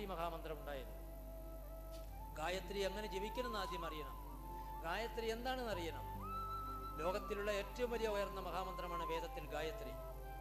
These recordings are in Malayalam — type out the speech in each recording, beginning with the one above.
ഗായത്രി മഹാമന്ത്രം ഉണ്ടായത് ഗായത്രി എങ്ങനെ ജപിക്കണമെന്ന് ആദ്യം അറിയണം ഗായത്രി എന്താണെന്ന് അറിയണം ലോകത്തിലുള്ള ഏറ്റവും വലിയ ഉയർന്ന മഹാമന്ത്രമാണ് വേദത്തിൽ ഗായത്രി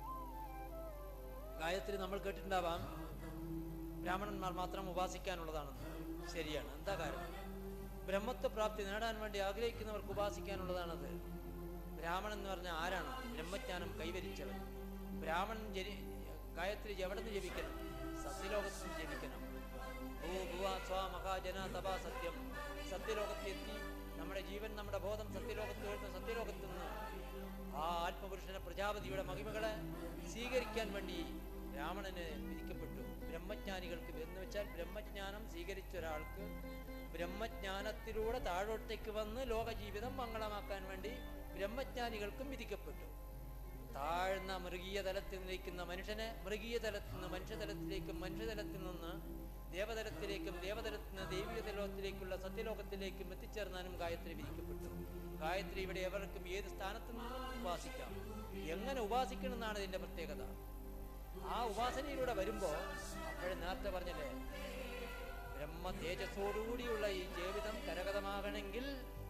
ഗായത്രി നമ്മൾ കേട്ടിട്ടുണ്ടാവാം ബ്രാഹ്മണന്മാർ മാത്രം ഉപാസിക്കാനുള്ളതാണെന്ന് ശരിയാണ് എന്താ കാരണം ബ്രഹ്മത്വ പ്രാപ്തി നേടാൻ വേണ്ടി ആഗ്രഹിക്കുന്നവർക്ക് ഉപാസിക്കാനുള്ളതാണത് ബ്രാഹ്മണൻ എന്ന് പറഞ്ഞാൽ ആരാണ് ബ്രഹ്മജ്ഞാനം കൈവരിച്ചവൻ ബ്രാഹ്മണൻ ജനി ഗായത്രി എവിടെ നിന്ന് ജപിക്കണം സത്യലോകത്ത് നിന്ന് ജപിക്കണം ഭൂ ഭുവ സ്വാ മഹാജന തപാ സത്യം സത്യലോകത്തെത്തി നമ്മുടെ ജീവൻ നമ്മുടെ ബോധം സത്യലോകത്ത് വരുന്ന സത്യലോകത്ത് നിന്ന് ആ ആത്മപുരുഷനെ പ്രജാപതിയുടെ മഹിമകളെ സ്വീകരിക്കാൻ വേണ്ടി രാവണന് വിധിക്കപ്പെട്ടു ബ്രഹ്മജ്ഞാനികൾക്ക് എന്ന് വെച്ചാൽ ബ്രഹ്മജ്ഞാനം സ്വീകരിച്ച ഒരാൾക്ക് ബ്രഹ്മജ്ഞാനത്തിലൂടെ താഴോട്ടേക്ക് വന്ന് ലോകജീവിതം മംഗളമാക്കാൻ വേണ്ടി ബ്രഹ്മജ്ഞാനികൾക്കും വിധിക്കപ്പെട്ടു താഴ്ന്ന മൃഗീയ തലത്തിൽ നിൽക്കുന്ന മനുഷ്യനെ മൃഗീയ തലത്തിൽ നിന്ന് മനുഷ്യതലത്തിലേക്കും മനുഷ്യതലത്തിൽ നിന്ന് ദേവതലത്തിലേക്കും ദേവതലത്തിൽ നിന്ന് ദൈവിക തലത്തിലേക്കുള്ള സത്യലോകത്തിലേക്കും എത്തിച്ചേർന്നാനും ഗായത്രി വിധിക്കപ്പെട്ടു ഗായത്രി ഇവിടെ എവർക്കും ഏത് സ്ഥാനത്ത് നിന്നും ഉപാസിക്കാം എങ്ങനെ ഉപാസിക്കണം എന്നാണ് ഇതിന്റെ പ്രത്യേകത ആ ഉപാസനയിലൂടെ വരുമ്പോൾ അപ്പോഴും നേരത്തെ പറഞ്ഞല്ലേ ബ്രഹ്മ തേജസ്സോടുകൂടിയുള്ള ഈ ജീവിതം കരഗതമാകണമെങ്കിൽ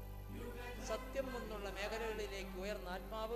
സത്യം എന്നുള്ള മേഖലകളിലേക്ക് ഉയർന്ന ആത്മാവ്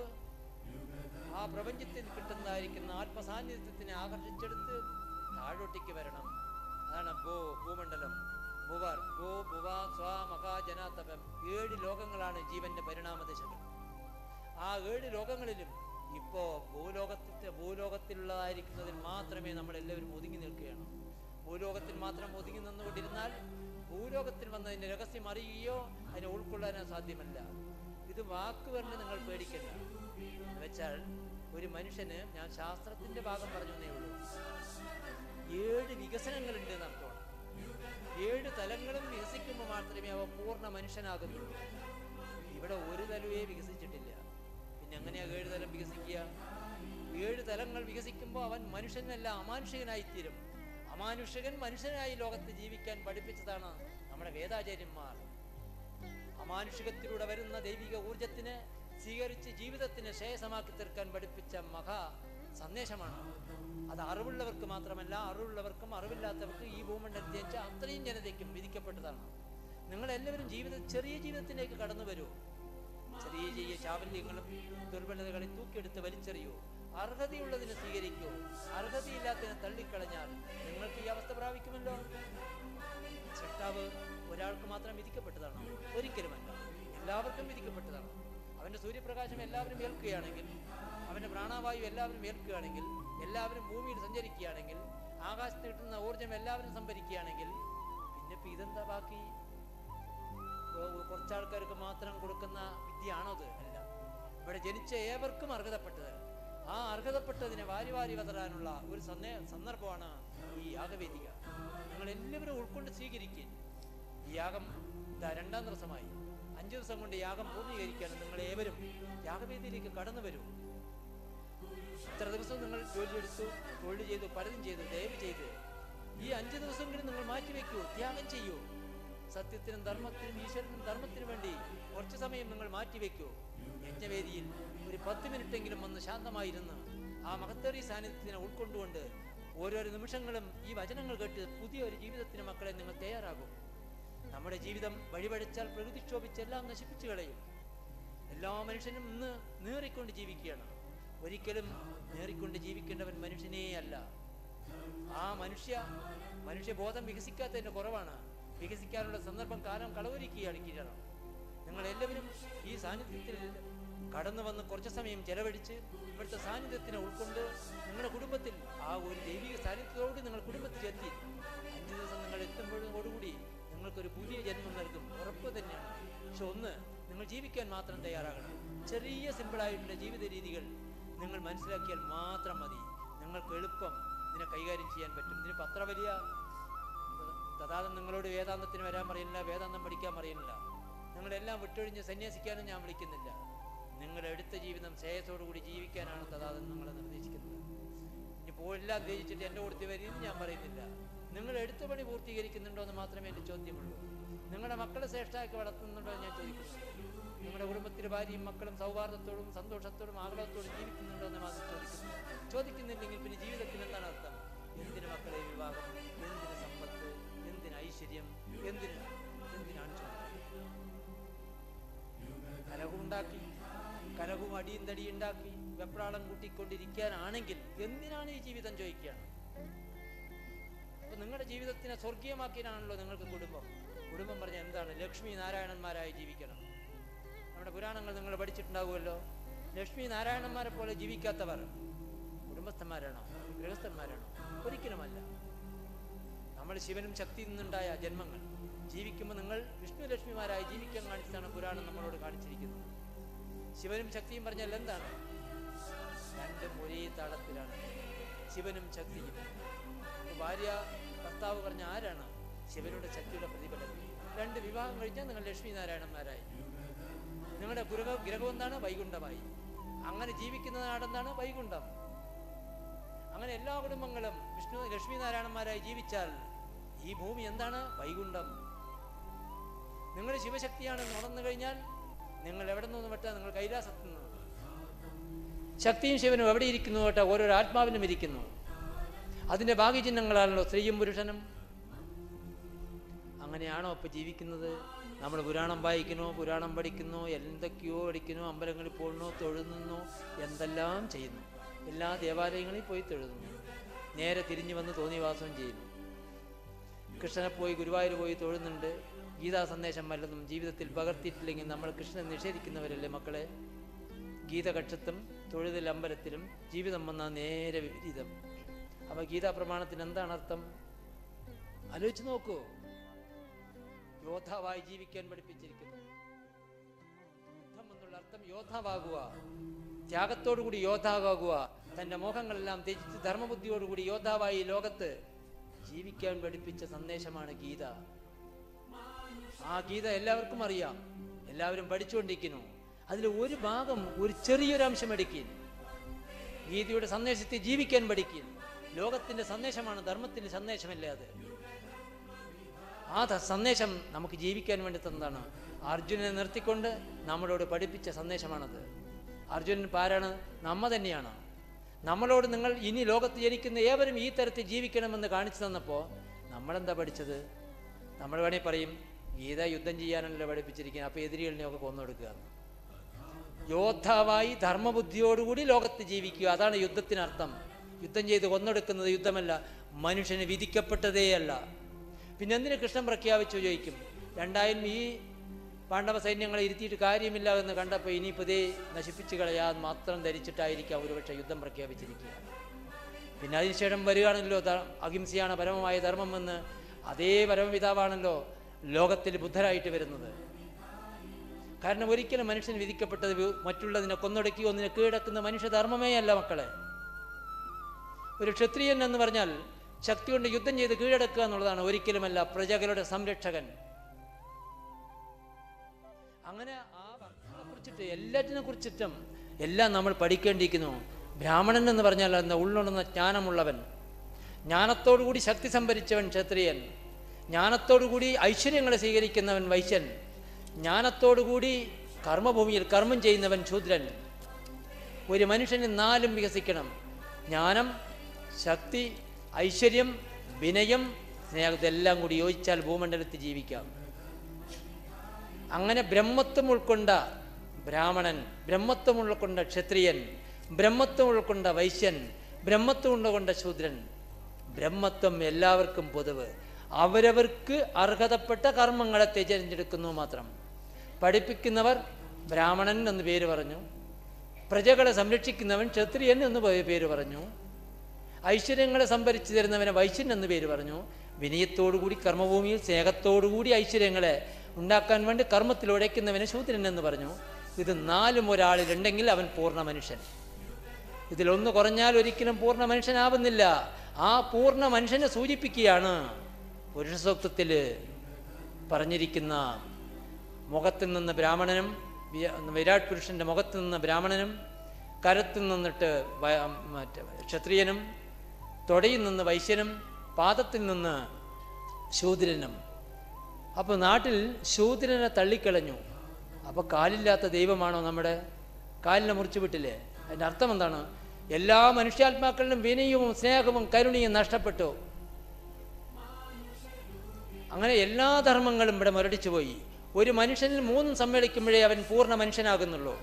ആ പ്രപഞ്ചത്തിൽ കിട്ടുന്നതായിരിക്കുന്ന ആത്മസാന്നിധ്യത്തിനെ ആകർഷിച്ചെടുത്ത് താഴോട്ടേക്ക് വരണം അതാണ് ഭൂ ഭൂമണ്ഡലം ഭുവർ ഭൂ ഭുവ സ്വ മഹാ ജനാതപം ഏഴ് ലോകങ്ങളാണ് ജീവന്റെ പരിണാമദശകൾ ആ ഏഴ് ലോകങ്ങളിലും ഇപ്പോ ഭൂലോകത്തെ ഭൂലോകത്തിലുള്ളതായിരിക്കുന്നതിൽ മാത്രമേ നമ്മൾ എല്ലാവരും ഒതുങ്ങി നിൽക്കുകയാണ് ഭൂലോകത്തിൽ മാത്രം ഒതുങ്ങി നിന്നുകൊണ്ടിരുന്നാൽ ഭൂലോകത്തിൽ വന്നതിന്റെ രഹസ്യം അറിയുകയോ അതിനെ ഉൾക്കൊള്ളാനോ സാധ്യമല്ല ഇത് വാക്ക് പറഞ്ഞ് നിങ്ങൾ പേടിക്കണ്ട എന്ന് വെച്ചാൽ ഒരു മനുഷ്യന് ഞാൻ ശാസ്ത്രത്തിന്റെ ഭാഗം പറഞ്ഞു എന്നേ ഉള്ളൂ ഏഴ് വികസനങ്ങളുണ്ട് എന്നർത്ഥമാണ് ഏഴ് തലങ്ങളും വികസിക്കുമ്പോൾ മാത്രമേ അവ പൂർണ്ണ മനുഷ്യനാകുന്നുള്ളൂ ഇവിടെ ഒരു തലവേ വികസിച്ചിട്ടില്ല പിന്നെ എങ്ങനെയാ ഏഴ് തലം വികസിക്കുക ഏഴ് തലങ്ങൾ വികസിക്കുമ്പോൾ അവൻ മനുഷ്യനല്ല അമാനുഷികനായിത്തീരും അമാനുഷികൻ മനുഷ്യനായി ലോകത്ത് ജീവിക്കാൻ പഠിപ്പിച്ചതാണ് നമ്മുടെ വേദാചാര്യന്മാർ അമാനുഷികത്തിലൂടെ വരുന്ന ദൈവിക ഊർജത്തിനെ സ്വീകരിച്ച് ജീവിതത്തിന് ശ്രേയസമാക്കി തീർക്കാൻ പഠിപ്പിച്ച മഹാ സന്ദേശമാണ് അത് അറിവുള്ളവർക്ക് മാത്രമല്ല അറിവുള്ളവർക്കും അറിവില്ലാത്തവർക്കും ഈ ഭൂമണ്ഡലത്തെ വെച്ചാൽ അത്രയും ജനതയ്ക്കും വിധിക്കപ്പെട്ടതാണ് നിങ്ങളെല്ലാവരും ജീവിത ചെറിയ ജീവിതത്തിലേക്ക് കടന്നു വരൂ ചെറിയ ചെറിയ ചാവല്യങ്ങളും ദുർബലതകളെ തൂക്കിയെടുത്ത് വലിച്ചെറിയൂ അർഹതയുള്ളതിനെ സ്വീകരിക്കൂ അർഹതയില്ലാത്തതിനെ തള്ളിക്കളഞ്ഞാൽ നിങ്ങൾക്ക് ഈ അവസ്ഥ പ്രാപിക്കുമല്ലോ സൃഷ്ടാവ് ഒരാൾക്ക് മാത്രം വിധിക്കപ്പെട്ടതാണ് ഒരിക്കലുമല്ല എല്ലാവർക്കും വിധിക്കപ്പെട്ടതാണ് അവന്റെ സൂര്യപ്രകാശം എല്ലാവരും ഏൽക്കുകയാണെങ്കിൽ അവന്റെ പ്രാണവായു എല്ലാവരും ഏൽക്കുകയാണെങ്കിൽ എല്ലാവരും ഭൂമിയിൽ സഞ്ചരിക്കുകയാണെങ്കിൽ ആകാശത്ത് കിട്ടുന്ന ഊർജം എല്ലാവരും സംഭരിക്കുകയാണെങ്കിൽ പിന്നെ ഇപ്പൊ ഇതെന്താ ബാക്കി ഓ- കുറച്ച് ആൾക്കാർക്ക് മാത്രം കൊടുക്കുന്ന വിദ്യയാണോ അത് അല്ല ഇവിടെ ജനിച്ച ഏവർക്കും അർഹതപ്പെട്ടത് ആ അർഹതപ്പെട്ടതിനെ വാരി വാരി വതറാനുള്ള ഒരു സന്ദേ സന്ദർഭമാണ് ഈ യാഗവേദിക നിങ്ങൾ എല്ലാവരും ഉൾക്കൊണ്ട് സ്വീകരിക്കുക ഈ യാഗം ഇതാ രണ്ടാം ദിവസമായി അഞ്ചു ദിവസം കൊണ്ട് യാഗം പൂർണ്ണീകരിക്കാൻ നിങ്ങൾ ഏവരും യാഗവേദിയിലേക്ക് കടന്നു വരൂ ഇത്ര ദിവസം നിങ്ങൾ ജോലി എടുത്തു തൊഴിൽ ചെയ്തു പലതും ചെയ്തു ദയവ് ചെയ്ത് ഈ അഞ്ചു ദിവസമെങ്കിലും നിങ്ങൾ മാറ്റിവെക്കൂ ത്യാഗം ചെയ്യൂ സത്യത്തിനും ധർമ്മത്തിനും ഈശ്വരനും ധർമ്മത്തിനും വേണ്ടി കുറച്ചു സമയം നിങ്ങൾ മാറ്റിവെക്കൂ യജ്ഞവേദിയിൽ ഒരു പത്ത് മിനിറ്റെങ്കിലും വന്ന് ശാന്തമായിരുന്ന് ആ മഹത്തേറിയ സാന്നിധ്യത്തിനെ ഉൾക്കൊണ്ടുകൊണ്ട് ഓരോരോ നിമിഷങ്ങളും ഈ വചനങ്ങൾ കേട്ട് പുതിയ ഒരു ജീവിതത്തിന് മക്കളെ നിങ്ങൾ തയ്യാറാകും നമ്മുടെ ജീവിതം വഴിപഴിച്ചാൽ പ്രകൃതിക്ഷോഭിച്ച് എല്ലാം നശിപ്പിച്ചു കളയും എല്ലാ മനുഷ്യനും ഇന്ന് നേറിക്കൊണ്ട് ജീവിക്കുകയാണ് ഒരിക്കലും നേറിക്കൊണ്ട് ജീവിക്കേണ്ടവൻ മനുഷ്യനേ അല്ല ആ മനുഷ്യ മനുഷ്യബോധം വികസിക്കാത്തതിന്റെ കുറവാണ് വികസിക്കാനുള്ള സന്ദർഭം കാലം കളവൊരുക്കുകയാണ് നിങ്ങൾ എല്ലാവരും ഈ സാന്നിധ്യത്തിൽ കടന്നു വന്ന് കുറച്ച് സമയം ചെലവഴിച്ച് ഇവിടുത്തെ സാന്നിധ്യത്തിനെ ഉൾക്കൊണ്ട് നിങ്ങളുടെ കുടുംബത്തിൽ ആ ഒരു ദൈവിക സാന്നിധ്യത്തോട് നിങ്ങൾ കുടുംബത്തിലെത്തി അഞ്ച് ദിവസം നിങ്ങൾ എത്തുമ്പോഴോടുകൂടി നിങ്ങൾക്കൊരു പുതിയ ജന്മം നൽകും ഉറപ്പ് തന്നെയാണ് പക്ഷെ ഒന്ന് നിങ്ങൾ ജീവിക്കാൻ മാത്രം തയ്യാറാകണം ചെറിയ സിമ്പിളായിട്ടുള്ള ജീവിത രീതികൾ നിങ്ങൾ മനസ്സിലാക്കിയാൽ മാത്രം മതി നിങ്ങൾക്ക് എളുപ്പം ഇതിനെ കൈകാര്യം ചെയ്യാൻ പറ്റും ഇതിനിപ്പോൾ അത്ര വലിയ തഥാതം നിങ്ങളോട് വേദാന്തത്തിന് വരാൻ പറയുന്നില്ല വേദാന്തം പഠിക്കാൻ പറയുന്നില്ല നിങ്ങളെല്ലാം വിട്ടൊഴിഞ്ഞ് സന്യാസിക്കാനും ഞാൻ വിളിക്കുന്നില്ല നിങ്ങൾ എടുത്ത ജീവിതം ശ്രേയസോടുകൂടി ജീവിക്കാനാണ് തഥാതം നിങ്ങളെ നിർദ്ദേശിക്കുന്നത് ഇനിയിപ്പോൾ എല്ലാം ത്യജിച്ചിട്ട് എൻ്റെ കൊടുത്ത് വരും ഞാൻ പറയുന്നില്ല നിങ്ങൾ എടുത്ത പണി പൂർത്തീകരിക്കുന്നുണ്ടോ എന്ന് മാത്രമേ എൻ്റെ ചോദ്യമുള്ളൂ നിങ്ങളുടെ മക്കളെ ശ്രേഷ്ഠമാക്കി വളർത്തുന്നുണ്ടോ എന്ന് ഞാൻ ചോദിക്കുന്നു നിങ്ങളുടെ കുടുംബത്തിലെ ഭാര്യയും മക്കളും സൗഹാർദ്ദത്തോടും സന്തോഷത്തോടും ആഹ്ലാദത്തോടും ജീവിക്കുന്നുണ്ടോ എന്ന് മാത്രം ചോദിക്കുന്നു ചോദിക്കുന്നില്ലെങ്കിൽ പിന്നെ ജീവിതത്തിന് എന്താണ് അർത്ഥം എന്തിന് മക്കളെ വിവാഹം എന്തിന് സമ്പത്ത് അടിയും തടിയും ഉണ്ടാക്കി വെപ്രാളം കൂട്ടിക്കൊണ്ടിരിക്കാനാണെങ്കിൽ എന്തിനാണ് ഈ ജീവിതം ചോദിക്കുകയാണ് അപ്പൊ നിങ്ങളുടെ ജീവിതത്തിനെ സ്വർഗീയമാക്കിയാണല്ലോ നിങ്ങൾക്ക് കുടുംബം കുടുംബം പറഞ്ഞ എന്താണ് ലക്ഷ്മി നാരായണന്മാരായി ജീവിക്കണം നമ്മുടെ പുരാണങ്ങൾ നിങ്ങൾ പഠിച്ചിട്ടുണ്ടാവുമല്ലോ ലക്ഷ്മി നാരായണന്മാരെ പോലെ ജീവിക്കാത്തവർ കുടുംബസ്ഥന്മാരാണോ ഗൃഹസ്ഥന്മാരാണോ ഒരിക്കലുമല്ല നമ്മൾ ശിവനും ശക്തിയിൽ നിന്നുണ്ടായ ജന്മങ്ങൾ ജീവിക്കുമ്പോൾ നിങ്ങൾ വിഷ്ണു ലക്ഷ്മിമാരായി ജീവിക്കാൻ കാണിച്ചാണ് പുരാണം നമ്മളോട് കാണിച്ചിരിക്കുന്നത് ശിവനും ശക്തിയും പറഞ്ഞാൽ എന്താണ് രണ്ടും ഒരേ താളത്തിലാണ് ശിവനും ശക്തിയും ഇപ്പൊ ഭാര്യ ഭർത്താവ് പറഞ്ഞ ആരാണ് ശിവനുടെ ശക്തിയുടെ പ്രതിഫലം രണ്ട് വിവാഹം കഴിഞ്ഞാൽ നിങ്ങൾ ലക്ഷ്മി നാരായണന്മാരായി നിങ്ങളുടെ ഗൃഹ ഗ്രഹം എന്താണ് വൈകുണ്ഠമായി അങ്ങനെ ജീവിക്കുന്ന നാടെന്താണ് വൈകുണ്ഠം അങ്ങനെ എല്ലാ കുടുംബങ്ങളും വിഷ്ണു ലക്ഷ്മി നാരായണന്മാരായി ജീവിച്ചാൽ ഈ ഭൂമി എന്താണ് വൈകുണ്ഠം നിങ്ങൾ ശിവശക്തിയാണെന്ന് ഉണർന്നു കഴിഞ്ഞാൽ നിങ്ങൾ എവിടെ നിന്ന് പെട്ടാൽ നിങ്ങൾ കൈലാസത്തിൽ നിന്ന് ശക്തിയും ശിവനും എവിടെ ഇരിക്കുന്നു കേട്ടാ ഓരോരോ ആത്മാവിനും ഇരിക്കുന്നു അതിന്റെ ഭാഗ്യചിഹ്നങ്ങളാണല്ലോ സ്ത്രീയും പുരുഷനും അങ്ങനെയാണോ ഇപ്പൊ ജീവിക്കുന്നത് നമ്മൾ പുരാണം വായിക്കുന്നു പുരാണം പഠിക്കുന്നു എന്തൊക്കെയോ പഠിക്കുന്നു അമ്പലങ്ങളിൽ പോകുന്നു തൊഴുന്നു എന്തെല്ലാം ചെയ്യുന്നു എല്ലാ ദേവാലയങ്ങളിൽ പോയി തൊഴുന്നു നേരെ തിരിഞ്ഞു വന്ന് തോന്നിവാസം ചെയ്യുന്നു കൃഷ്ണനെ പോയി ഗുരുവായൂർ പോയി തൊഴുന്നുണ്ട് ഗീതാ സന്ദേശം വല്ലതും ജീവിതത്തിൽ പകർത്തിയിട്ടില്ലെങ്കിൽ നമ്മൾ കൃഷ്ണനെ നിഷേധിക്കുന്നവരല്ലേ മക്കളെ ഗീതകക്ഷത്തും തൊഴുതൽ അമ്പലത്തിലും ജീവിതം വന്നാൽ നേരെ വിപരീതം അപ്പൊ ഗീതാ പ്രമാണത്തിന് എന്താണ് അർത്ഥം ആലോചിച്ച് നോക്കൂ യോദ്ധാവായി ജീവിക്കാൻ പഠിപ്പിച്ചിരിക്കുന്നു യുദ്ധം എന്നുള്ള അർത്ഥം യോദ്ധാവാകുക ത്യാഗത്തോടുകൂടി യോദ്ധാവാകുക തന്റെ മോഹങ്ങളെല്ലാം ത്യജിച്ച് ധർമ്മബുദ്ധിയോടുകൂടി യോദ്ധാവായി ഈ ലോകത്ത് ജീവിക്കാൻ പഠിപ്പിച്ച സന്ദേശമാണ് ഗീത ആ ഗീത എല്ലാവർക്കും അറിയാം എല്ലാവരും പഠിച്ചുകൊണ്ടിരിക്കുന്നു അതിൽ ഒരു ഭാഗം ഒരു ചെറിയൊരു അംശം എടുക്കും ഗീതയുടെ സന്ദേശത്തെ ജീവിക്കാൻ പഠിക്കും ലോകത്തിന്റെ സന്ദേശമാണ് ധർമ്മത്തിന്റെ സന്ദേശമല്ലേ അത് ആ ത- സന്ദേശം നമുക്ക് ജീവിക്കാൻ വേണ്ടി തന്നതാണ് അർജുനനെ നിർത്തിക്കൊണ്ട് നമ്മളോട് പഠിപ്പിച്ച സന്ദേശമാണത് അർജുനൻ പാരാണ് നമ്മ തന്നെയാണ് നമ്മളോട് നിങ്ങൾ ഇനി ലോകത്ത് ജനിക്കുന്ന ഏവരും ഈ തരത്തിൽ ജീവിക്കണമെന്ന് കാണിച്ചു തന്നപ്പോൾ നമ്മളെന്താ പഠിച്ചത് നമ്മൾ വേണമെങ്കിൽ പറയും ഗീത യുദ്ധം ചെയ്യാനല്ലോ പഠിപ്പിച്ചിരിക്കുന്നത് അപ്പോൾ എതിരികളിനെയൊക്കെ കൊന്നൊടുക്കുക യോദ്ധാവായി ധർമ്മബുദ്ധിയോടുകൂടി ലോകത്ത് ജീവിക്കുക അതാണ് യുദ്ധത്തിനർത്ഥം യുദ്ധം ചെയ്ത് കൊന്നൊടുക്കുന്നത് യുദ്ധമല്ല മനുഷ്യന് വിധിക്കപ്പെട്ടതേയല്ല പിന്നെ എന്തിനു കൃഷ്ണൻ പ്രഖ്യാപിച്ചു ചോദിക്കും രണ്ടായാലും ഈ പാണ്ഡവ സൈന്യങ്ങളെ ഇരുത്തിയിട്ട് കാര്യമില്ല എന്ന് കണ്ടപ്പോൾ ഇനിയിപ്പോൾ ഇതേ നശിപ്പിച്ചു കളയാൻ മാത്രം ധരിച്ചിട്ടായിരിക്കാം ഒരുപക്ഷെ യുദ്ധം പ്രഖ്യാപിച്ചിരിക്കുക പിന്നെ അതിനുശേഷം വരികയാണല്ലോ ധ- അഹിംസയാണ് പരമമായ ധർമ്മമെന്ന് അതേ പരമപിതാവാണല്ലോ ലോകത്തിൽ ബുദ്ധരായിട്ട് വരുന്നത് കാരണം ഒരിക്കലും മനുഷ്യൻ വിധിക്കപ്പെട്ടത് വി- മറ്റുള്ളതിനെ കൊന്നൊടുക്കി ഒന്നിനെ കീഴടക്കുന്ന മനുഷ്യധർമ്മമേ അല്ല മക്കളെ ഒരു ക്ഷത്രിയൻ എന്ന് പറഞ്ഞാൽ ശക്തി കൊണ്ട് യുദ്ധം ചെയ്ത് കീഴടക്കുക എന്നുള്ളതാണ് ഒരിക്കലുമല്ല പ്രജകളുടെ സംരക്ഷകൻ അങ്ങനെ ആ ഭക്തിനെ കുറിച്ചിട്ട് എല്ലാറ്റിനെ കുറിച്ചിട്ടും എല്ലാം നമ്മൾ പഠിക്കേണ്ടിയിരിക്കുന്നു ബ്രാഹ്മണൻ എന്ന് പറഞ്ഞാൽ എന്താ ഉള്ളുണർന്ന ജ്ഞാനമുള്ളവൻ ജ്ഞാനത്തോടുകൂടി ശക്തി സംഭരിച്ചവൻ ക്ഷത്രിയൻ ജ്ഞാനത്തോടുകൂടി ഐശ്വര്യങ്ങളെ സ്വീകരിക്കുന്നവൻ വൈശ്യൻ ജ്ഞാനത്തോടുകൂടി കർമ്മഭൂമിയിൽ കർമ്മം ചെയ്യുന്നവൻ ശൂദ്രൻ ഒരു മനുഷ്യന് നാലും വികസിക്കണം ജ്ഞാനം ശക്തി ഐശ്വര്യം വിനയം സ്നേഹം ഇതെല്ലാം കൂടി യോജിച്ചാൽ ഭൂമണ്ഡലത്തിൽ ജീവിക്കാം അങ്ങനെ ബ്രഹ്മത്വം ഉൾക്കൊണ്ട ബ്രാഹ്മണൻ ബ്രഹ്മത്വം ഉൾക്കൊണ്ട ക്ഷത്രിയൻ ബ്രഹ്മത്വം ഉൾക്കൊണ്ട വൈശ്യൻ ബ്രഹ്മത്വം ഉൾക്കൊണ്ട ശൂദ്രൻ ബ്രഹ്മത്വം എല്ലാവർക്കും പൊതുവ് അവരവർക്ക് അർഹതപ്പെട്ട കർമ്മങ്ങളെ തിരഞ്ഞെടുക്കുന്നു മാത്രം പഠിപ്പിക്കുന്നവർ ബ്രാഹ്മണൻ എന്ന് പേര് പറഞ്ഞു പ്രജകളെ സംരക്ഷിക്കുന്നവൻ ക്ഷത്രിയൻ എന്ന് പേ- പേര് പറഞ്ഞു ഐശ്വര്യങ്ങളെ സംഭരിച്ചു തരുന്നവനെ വൈശ്യൻ എന്ന് പേര് പറഞ്ഞു വിനയത്തോടുകൂടി കർമ്മഭൂമിയിൽ സ്നേഹത്തോടുകൂടി ഐശ്വര്യങ്ങളെ ഉണ്ടാക്കാൻ വേണ്ടി കർമ്മത്തിൽ ഉഴയ്ക്കുന്നവനെ ശൂദ്രൻ എന്ന് പറഞ്ഞു ഇത് നാലും ഒരാളിലുണ്ടെങ്കിൽ അവൻ പൂർണ്ണ മനുഷ്യൻ ഇതിലൊന്ന് കുറഞ്ഞാൽ ഒരിക്കലും പൂർണ്ണ മനുഷ്യനാവുന്നില്ല ആ പൂർണ്ണ മനുഷ്യനെ സൂചിപ്പിക്കുകയാണ് പുരുഷ സൂക്തത്തിൽ പറഞ്ഞിരിക്കുന്ന മുഖത്തിൽ നിന്ന് ബ്രാഹ്മണനും വി- വിരാട് പുരുഷന്റെ മുഖത്ത് നിന്ന് ബ്രാഹ്മണനും കരത്തിൽ നിന്നിട്ട് വ- മറ്റേ ക്ഷത്രിയനും തൊടയിൽ നിന്ന് വൈശ്യനും പാദത്തിൽ നിന്ന് ശൂദ്രനും അപ്പോൾ നാട്ടിൽ ശൂദ്രനെ തള്ളിക്കളഞ്ഞു അപ്പോൾ കാലില്ലാത്ത ദൈവമാണോ നമ്മുടെ കാലിനെ മുറിച്ചു വിട്ടില്ലേ അതിൻ്റെ അർത്ഥം എന്താണ് എല്ലാ മനുഷ്യാത്മാക്കളിലും വിനയവും സ്നേഹവും കരുണയും നഷ്ടപ്പെട്ടു അങ്ങനെ എല്ലാ ധർമ്മങ്ങളും ഇവിടെ മുരടിച്ചു പോയി ഒരു മനുഷ്യനിൽ മൂന്നും സമ്മേളിക്കുമ്പോഴേ അവൻ പൂർണ്ണ മനുഷ്യനാകുന്നുള്ളൂ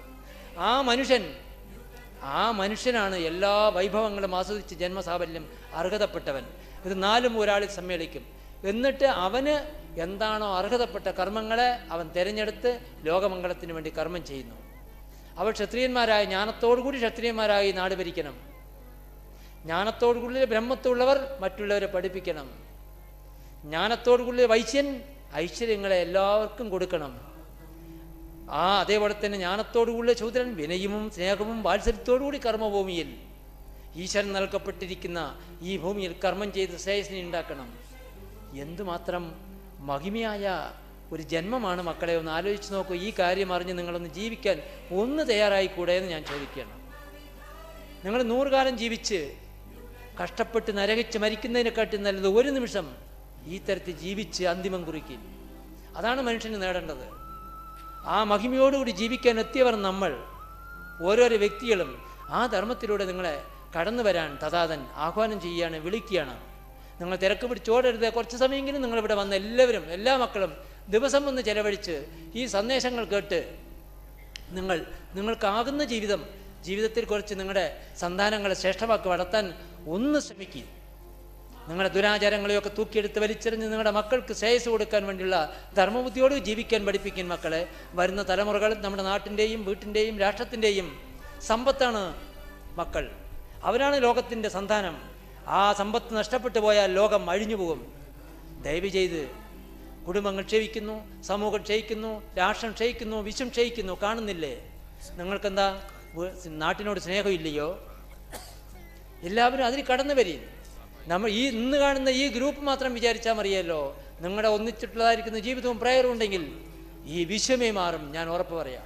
ആ മനുഷ്യൻ ആ മനുഷ്യനാണ് എല്ലാ വൈഭവങ്ങളും ആസ്വദിച്ച് ജന്മസാഫല്യം അർഹതപ്പെട്ടവൻ ഇത് നാലും ഒരാളിൽ സമ്മേളിക്കും എന്നിട്ട് അവന് എന്താണോ അർഹതപ്പെട്ട കർമ്മങ്ങളെ അവൻ തിരഞ്ഞെടുത്ത് ലോകമംഗളത്തിന് വേണ്ടി കർമ്മം ചെയ്യുന്നു അവർ ക്ഷത്രിയന്മാരായ ജ്ഞാനത്തോടുകൂടി ക്ഷത്രിയന്മാരായി നാട് ഭരിക്കണം ജ്ഞാനത്തോടുകൂടി ബ്രഹ്മത്തുള്ളവർ മറ്റുള്ളവരെ പഠിപ്പിക്കണം ജ്ഞാനത്തോടുകൂടി വൈശ്യൻ ഐശ്വര്യങ്ങളെ എല്ലാവർക്കും കൊടുക്കണം ആ അതേപോലെ തന്നെ ജ്ഞാനത്തോടുകൂടിയ ശൂദ്രൻ വിനയവും സ്നേഹവും വാത്സല്യത്തോടുകൂടി കർമ്മഭൂമിയിൽ ഈശ്വരൻ നൽകപ്പെട്ടിരിക്കുന്ന ഈ ഭൂമിയിൽ കർമ്മം ചെയ്ത് ശ്രേയസിനെ ഉണ്ടാക്കണം എന്തുമാത്രം മഹിമയായ ഒരു ജന്മമാണ് മക്കളെ ഒന്ന് ആലോചിച്ച് നോക്കൂ ഈ കാര്യം അറിഞ്ഞ് നിങ്ങളൊന്ന് ജീവിക്കാൻ ഒന്ന് തയ്യാറായിക്കൂടെ എന്ന് ഞാൻ ചോദിക്കുകയാണ് നിങ്ങൾ നൂറുകാലം ജീവിച്ച് കഷ്ടപ്പെട്ട് നരകിച്ച് മരിക്കുന്നതിനെക്കാട്ടി നല്ലത് ഒരു നിമിഷം ഈ തരത്തിൽ ജീവിച്ച് അന്തിമം കുറിക്കും അതാണ് മനുഷ്യന് നേടേണ്ടത് ആ മഹിമയോടുകൂടി ജീവിക്കാൻ എത്തിയവർ നമ്മൾ ഓരോരോ വ്യക്തികളും ആ ധർമ്മത്തിലൂടെ നിങ്ങളെ കടന്നു വരാൻ തഥാതൻ ആഹ്വാനം ചെയ്യുകയാണ് വിളിക്കുകയാണ് നിങ്ങൾ തിരക്ക് പിടിച്ചോടരുത് കുറച്ച് സമയമെങ്കിലും നിങ്ങളിവിടെ വന്ന എല്ലാവരും എല്ലാ മക്കളും ദിവസം ഒന്ന് ചെലവഴിച്ച് ഈ സന്ദേശങ്ങൾ കേട്ട് നിങ്ങൾ നിങ്ങൾക്കാകുന്ന ജീവിതം ജീവിതത്തിൽ കുറച്ച് നിങ്ങളുടെ സന്താനങ്ങളെ ശ്രേഷ്ഠമാക്കി വളർത്താൻ ഒന്ന് ശ്രമിക്കുക നിങ്ങളുടെ ദുരാചാരങ്ങളെയൊക്കെ തൂക്കിയെടുത്ത് വലിച്ചെറിഞ്ഞ് നിങ്ങളുടെ മക്കൾക്ക് ശ്രേയസ് കൊടുക്കാൻ വേണ്ടിയുള്ള ധർമ്മബുദ്ധിയോട് ജീവിക്കാൻ പഠിപ്പിക്കും മക്കളെ വരുന്ന തലമുറകൾ നമ്മുടെ നാട്ടിൻ്റെയും വീട്ടിൻ്റെയും രാഷ്ട്രത്തിൻ്റെയും സമ്പത്താണ് മക്കൾ അവരാണ് ലോകത്തിൻ്റെ സന്താനം ആ സമ്പത്ത് നഷ്ടപ്പെട്ടു പോയാൽ ലോകം അഴിഞ്ഞു പോകും ദയവ് ചെയ്ത് കുടുംബങ്ങൾ ക്ഷയിക്കുന്നു സമൂഹം ക്ഷയിക്കുന്നു രാഷ്ട്രം ക്ഷയിക്കുന്നു വിശ്വം ക്ഷയിക്കുന്നു കാണുന്നില്ലേ നിങ്ങൾക്കെന്താ വ്- നാട്ടിനോട് സ്നേഹമില്ലയോ എല്ലാവരും അതിൽ കടന്നു വരും നമ്മൾ ഈ ഇന്ന് കാണുന്ന ഈ ഗ്രൂപ്പ് മാത്രം വിചാരിച്ചാൽ മതിയല്ലോ നിങ്ങളുടെ ഒന്നിച്ചിട്ടുള്ളതായിരിക്കുന്ന ജീവിതവും പ്രയറും ഉണ്ടെങ്കിൽ ഈ വിശ്വമേ മാറും ഞാൻ ഉറപ്പ് പറയാം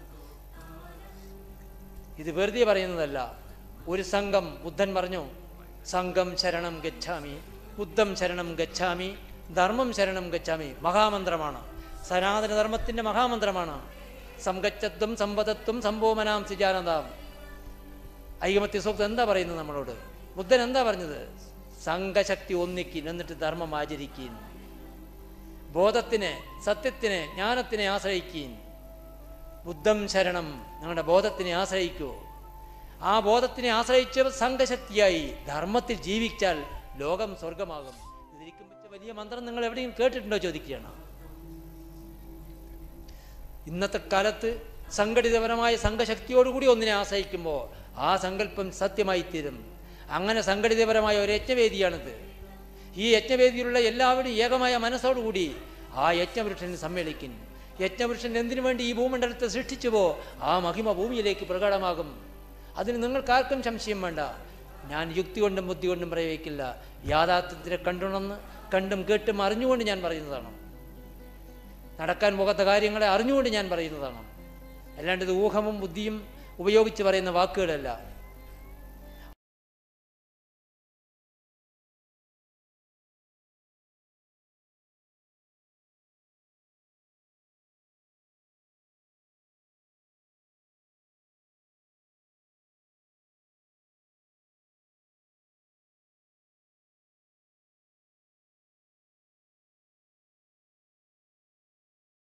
ഇത് വെറുതെ പറയുന്നതല്ല ഒരു സംഘം ബുദ്ധൻ പറഞ്ഞു സംഘം ശരണം ഗച്ഛാമി ബുദ്ധം ശരണം ഗച്ഛാമി ധർമ്മം ശരണം ഗച്ഛാമി മഹാമന്ത്രമാണ് സനാതന ധർമ്മത്തിൻ്റെ മഹാമന്ത്രമാണ് സംഗച്ചത്വം സമ്പതത്വം സംഭോമനാം സിജാനന്ദാം ഐകമത്യ സൂക്തം എന്താ പറയുന്നത് നമ്മളോട് ബുദ്ധൻ എന്താ പറഞ്ഞത് സംഘശക്തി ഒന്നിക്കിൻ എന്നിട്ട് ധർമ്മം ആചരിക്കീൻ ബോധത്തിനെ സത്യത്തിനെ ജ്ഞാനത്തിനെ ആശ്രയിക്കീൻ ബുദ്ധം ശരണം നിങ്ങളുടെ ബോധത്തിനെ ആശ്രയിക്കൂ ആ ബോധത്തിനെ ആശ്രയിച്ച സംഘശക്തിയായി ധർമ്മത്തിൽ ജീവിച്ചാൽ ലോകം സ്വർഗമാകും ഇതിരിക്കും വെച്ച വലിയ മന്ത്രം നിങ്ങൾ എവിടെയും കേട്ടിട്ടുണ്ടോ ചോദിക്കുകയാണ് ഇന്നത്തെ കാലത്ത് സംഘടിതപരമായ സംഘശക്തിയോടുകൂടി ഒന്നിനെ ആശ്രയിക്കുമ്പോൾ ആ സങ്കല്പം സത്യമായി തീരും അങ്ങനെ സംഘടിതപരമായ ഒരു യജ്ഞവേദിയാണിത് ഈ യജ്ഞവേദിയിലുള്ള എല്ലാവരും ഏകമായ മനസ്സോടുകൂടി ആ യജ്ഞവൃക്ഷന് സമ്മേളിക്കും യജ്ഞവൃക്ഷൻ എന്തിനു വേണ്ടി ഈ ഭൂമണ്ഡലത്തെ സൃഷ്ടിച്ചുവോ ആ മഹിമ ഭൂമിയിലേക്ക് പ്രകടമാകും അതിന് നിങ്ങൾക്കാർക്കും സംശയം വേണ്ട ഞാൻ യുക്തി കൊണ്ടും ബുദ്ധി കൊണ്ടും പ്രയോഗിക്കില്ല യാഥാർത്ഥ്യത്തിനെ കണ്ടുണർന്ന് കണ്ടും കേട്ടും അറിഞ്ഞുകൊണ്ട് ഞാൻ പറയുന്നതാണ് നടക്കാൻ പോകാത്ത കാര്യങ്ങളെ അറിഞ്ഞുകൊണ്ട് ഞാൻ പറയുന്നതാണ് അല്ലാണ്ട് ഇത് ഊഹവും ബുദ്ധിയും ഉപയോഗിച്ച് പറയുന്ന വാക്കുകളല്ല